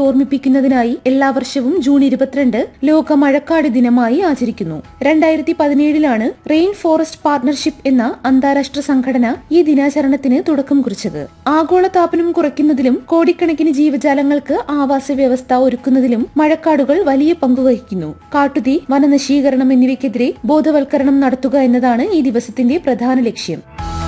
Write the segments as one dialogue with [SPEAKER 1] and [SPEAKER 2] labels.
[SPEAKER 1] ഓർമ്മിപ്പിക്കുന്നതിനായി എല്ലാ വർഷവും ജൂൺ ഇരുപത്തിരണ്ട് ലോക മഴക്കാട് ദിനമായി ആചരിക്കുന്നു രണ്ടായിരത്തി പതിനേഴിലാണ് റെയിൻ ഫോറസ്റ്റ് പാർട്ണർഷിപ്പ് എന്ന അന്താരാഷ്ട്ര സംഘടന ഈ ദിനാചരണത്തിന് തുടക്കം കുറിച്ചത് ആഗോളതാപനം കുറയ്ക്കുന്നതിലും കോടിക്കണക്കിന് ജീവജാലങ്ങൾക്ക് ആവാസ വ്യവസ്ഥ ഒരുക്കുന്നതിലും മഴക്കാടുകൾ വലിയ പങ്കുവഹിക്കുന്നു കാട്ടുതീ വനനശീകരണം എന്നിവയ്ക്കെതിരെ ബോധവൽക്കരണം നടത്തുക എന്നതാണ് ഈ ദിവസത്തിന്റെ പ്രധാന ലക്ഷ്യം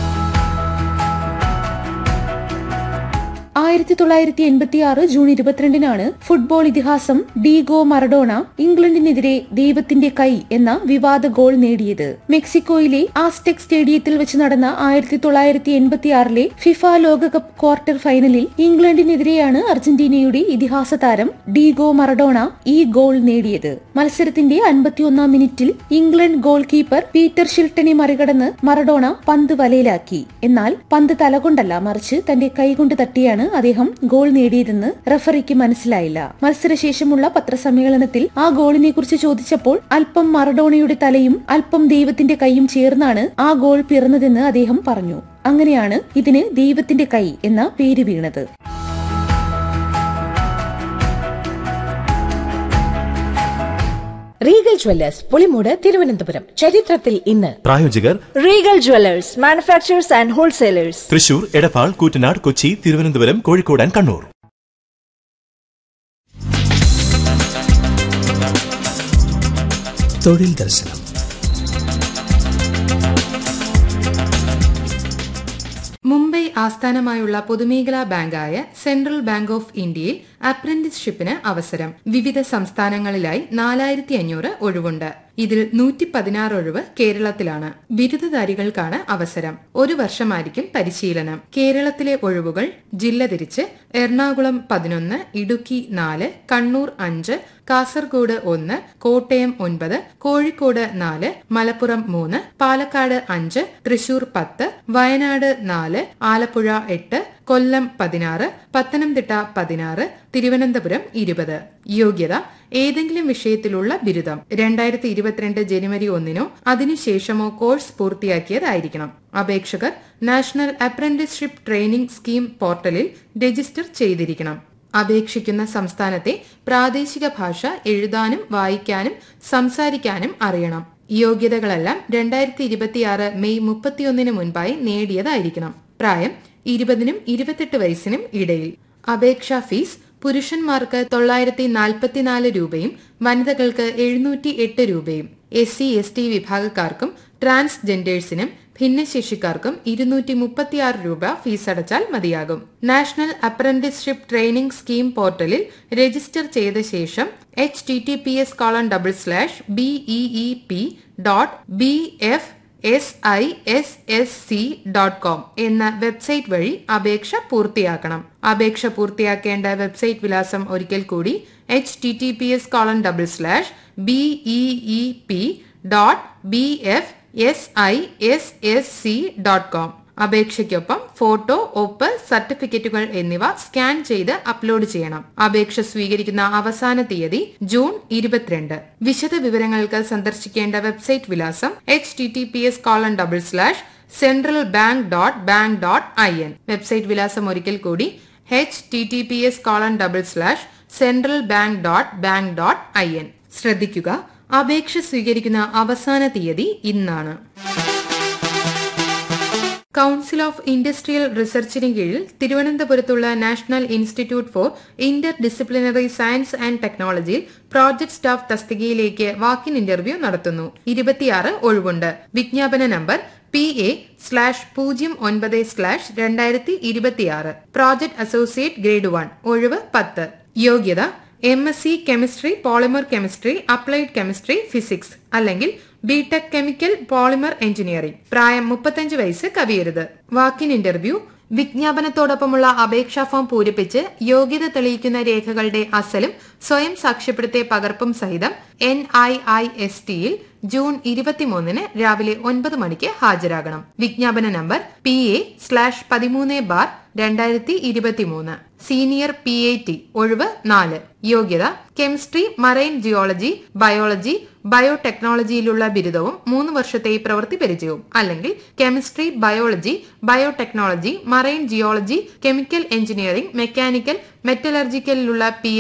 [SPEAKER 1] ആയിരത്തി തൊള്ളായിരത്തി എൺപത്തി ആറ് ജൂൺ ഇരുപത്തിരണ്ടിനാണ് ഫുട്ബോൾ ഇതിഹാസം ഡീഗോ മറഡോണ ഇംഗ്ലണ്ടിനെതിരെ ദൈവത്തിന്റെ കൈ എന്ന വിവാദ ഗോൾ നേടിയത് മെക്സിക്കോയിലെ ആസ്ടെക് സ്റ്റേഡിയത്തിൽ വെച്ച് നടന്ന ആയിരത്തി തൊള്ളായിരത്തി എൺപത്തി ആറിലെ ഫിഫ ലോകകപ്പ് ക്വാർട്ടർ ഫൈനലിൽ ഇംഗ്ലണ്ടിനെതിരെയാണ് അർജന്റീനയുടെ ഇതിഹാസ താരം ഡീഗോ മറഡോണ ഈ ഗോൾ നേടിയത് മത്സരത്തിന്റെ അൻപത്തിയൊന്നാം മിനിറ്റിൽ ഇംഗ്ലണ്ട് ഗോൾ കീപ്പർ പീറ്റർ ഷിൽട്ടനെ മറികടന്ന് മറഡോണ പന്ത് വലയിലാക്കി എന്നാൽ പന്ത് തലകൊണ്ടല്ല മറിച്ച് തന്റെ കൈകൊണ്ട് തട്ടിയാണ് അദ്ദേഹം ഗോൾ നേടിയതെന്ന് റഫറിക്ക് മനസ്സിലായില്ല മത്സരശേഷമുള്ള പത്രസമ്മേളനത്തിൽ ആ ഗോളിനെ കുറിച്ച് ചോദിച്ചപ്പോൾ അല്പം മറഡോണയുടെ തലയും അല്പം ദൈവത്തിന്റെ കൈയും ചേർന്നാണ് ആ ഗോൾ പിറന്നതെന്ന് അദ്ദേഹം പറഞ്ഞു അങ്ങനെയാണ് ഇതിന് ദൈവത്തിന്റെ കൈ എന്ന പേര് വീണത്
[SPEAKER 2] റീഗൽ ജ്വല്ലേഴ്സ് പുളിമൂട് തിരുവനന്തപുരം ചരിത്രത്തിൽ ഇന്ന്
[SPEAKER 3] പ്രായോജകർ
[SPEAKER 4] Regal Jewellers manufacturers and wholesalers
[SPEAKER 3] Thrissur Edappal Koottanad Kochi Thiruvananthapuram Kozhikode and Kannur
[SPEAKER 5] തൊഴിൽ ദർശനം
[SPEAKER 6] മുംബൈ ആസ്ഥാനമായുള്ള പൊതുമേഖലാ ബാങ്കായ സെൻട്രൽ ബാങ്ക് ഓഫ് ഇന്ത്യയിൽ അപ്രന്റീസ്ഷിപ്പിന് അവസരം വിവിധ സംസ്ഥാനങ്ങളിലായി നാലായിരത്തി അഞ്ഞൂറ് ഒഴിവുണ്ട് ഇതിൽ നൂറ്റി പതിനാറ് ഒഴിവ് കേരളത്തിലാണ് ബിരുദധാരികൾക്കാണ് അവസരം ഒരു വർഷമായിരിക്കും പരിശീലനം കേരളത്തിലെ ഒഴിവുകൾ ജില്ല തിരിച്ച് എറണാകുളം പതിനൊന്ന് ഇടുക്കി നാല് കണ്ണൂർ അഞ്ച് കാസർഗോഡ് ഒന്ന് കോട്ടയം ഒൻപത് കോഴിക്കോട് നാല് മലപ്പുറം മൂന്ന് പാലക്കാട് അഞ്ച് തൃശൂർ പത്ത് വയനാട് നാല് ആലപ്പുഴ എട്ട് കൊല്ലം പതിനാറ് പത്തനംതിട്ട പതിനാറ് തിരുവനന്തപുരം ഇരുപത് യോഗ്യത ഏതെങ്കിലും വിഷയത്തിലുള്ള ബിരുദം രണ്ടായിരത്തി ഇരുപത്തിരണ്ട് ജനുവരി ഒന്നിനോ അതിനുശേഷമോ കോഴ്സ് പൂർത്തിയാക്കിയതായിരിക്കണം അപേക്ഷകർ നാഷണൽ അപ്രന്റീസ്ഷിപ്പ് ട്രെയിനിംഗ് സ്കീം പോർട്ടലിൽ രജിസ്റ്റർ ചെയ്തിരിക്കണം അപേക്ഷിക്കുന്ന സംസ്ഥാനത്തെ പ്രാദേശിക ഭാഷ എഴുതാനും വായിക്കാനും സംസാരിക്കാനും അറിയണം യോഗ്യതകളെല്ലാം രണ്ടായിരത്തി ഇരുപത്തിയാറ് മെയ് മുപ്പത്തിയൊന്നിന് മുൻപായി നേടിയതായിരിക്കണം പ്രായം ഇരുപതിനും ഇരുപത്തെട്ട് വയസ്സിനും ഇടയിൽ അപേക്ഷാ ഫീസ് പുരുഷന്മാർക്ക് തൊള്ളായിരത്തി നാൽപ്പത്തിനാല് രൂപയും വനിതകൾക്ക് എഴുന്നൂറ്റി എട്ട് രൂപയും എസ് സി എസ് ടി വിഭാഗക്കാർക്കും ട്രാൻസ്ജെൻഡേഴ്സിനും ഭിന്നശേഷിക്കാർക്കും ഇരുന്നൂറ്റി മുപ്പത്തിയാറ് രൂപ ഫീസ് അടച്ചാൽ മതിയാകും നാഷണൽ അപ്രന്റീസ്ഷിപ്പ് ട്രെയിനിംഗ് സ്കീം പോർട്ടലിൽ രജിസ്റ്റർ ചെയ്ത ശേഷം H T T P S colon double slash B E E P dot B F S I S S C dot com എന്ന വെബ്സൈറ്റ് വഴി അപേക്ഷ പൂർത്തിയാക്കണം അപേക്ഷ പൂർത്തിയാക്കേണ്ട വെബ്സൈറ്റ് വിലാസം ഒരിക്കൽ കൂടി H T T P S colon double slash B E E P dot B F S I S S C dot com അപേക്ഷയ്ക്കൊപ്പം ഫോട്ടോ ഒപ്പ് സർട്ടിഫിക്കറ്റുകൾ എന്നിവ സ്കാൻ ചെയ്ത് അപ്ലോഡ് ചെയ്യണം അപേക്ഷ സ്വീകരിക്കുന്ന അവസാന തീയതി ജൂൺ ഇരുപത്തിരണ്ട് വിശദ വിവരങ്ങൾക്ക് സന്ദർശിക്കേണ്ട വെബ്സൈറ്റ് വിലാസം H T T P S colon double slash central bank dot bank dot I N website വിലാസം ഒരിക്കൽ കൂടി H T T P S colon double slash central bank dot bank dot I N ശ്രദ്ധിക്കുക അപേക്ഷ സ്വീകരിക്കുന്ന അവസാന തീയതി ഇന്നാണ് council of industrial റിസർച്ചിന് കീഴിൽ തിരുവനന്തപുരത്തുള്ള national institute for interdisciplinary science and ടെക്നോളജിയിൽ പ്രോജക്ട് സ്റ്റാഫ് തസ്തികയിലേക്ക് വാക്കിൻ ഇന്റർവ്യൂ നടത്തുന്നു ഇരുപത്തിയാറ് ഒഴിവുണ്ട് വിജ്ഞാപന നമ്പർ പി എ സ്ലാഷ് പൂജ്യം ഒൻപത് സ്ലാഷ് രണ്ടായിരത്തി ഇരുപത്തിയാറ് പ്രോജക്ട് അസോസിയേറ്റ് ഗ്രേഡ് വൺ ഒഴിവ് പത്ത് യോഗ്യത M S C chemistry polymer chemistry applied chemistry physics അല്ലെങ്കിൽ ബിടെക് കെമിക്കൽ പോളിമർ എഞ്ചിനീയറിംഗ് പ്രായം മുപ്പത്തഞ്ച് വയസ്സ് കവിയരുത് വാക്കിൻ ഇന്റർവ്യൂ വിജ്ഞാപനത്തോടൊപ്പമുള്ള അപേക്ഷാ ഫോം പൂരിപ്പിച്ച് യോഗ്യത തെളിയിക്കുന്ന രേഖകളുടെ അസലും സ്വയം സാക്ഷ്യപ്പെടുത്തിയ പകർപ്പും സഹിതം എൻ ഐ ഐ എസ് ടിയിൽ ജൂൺ ഇരുപത്തിമൂന്നിന് രാവിലെ ഒൻപത് മണിക്ക് ഹാജരാകണം വിജ്ഞാപന നമ്പർ പി എ സ്ലാഷ് പതിമൂന്ന് ബാർ രണ്ടായിരത്തി ഇരുപത്തിമൂന്ന് സീനിയർ പി എ ടി ഒഴിവ് നാല് യോഗ്യത കെമിസ്ട്രി മറൈൻ ജിയോളജി ബയോളജി ബയോടെക്നോളജിയിലുള്ള ബിരുദവും മൂന്ന് വർഷത്തെ പ്രവൃത്തി പരിചയവും അല്ലെങ്കിൽ chemistry biology biotechnology marine geology chemical engineering mechanical മെറ്റലർജിക്കലിലുള്ള പി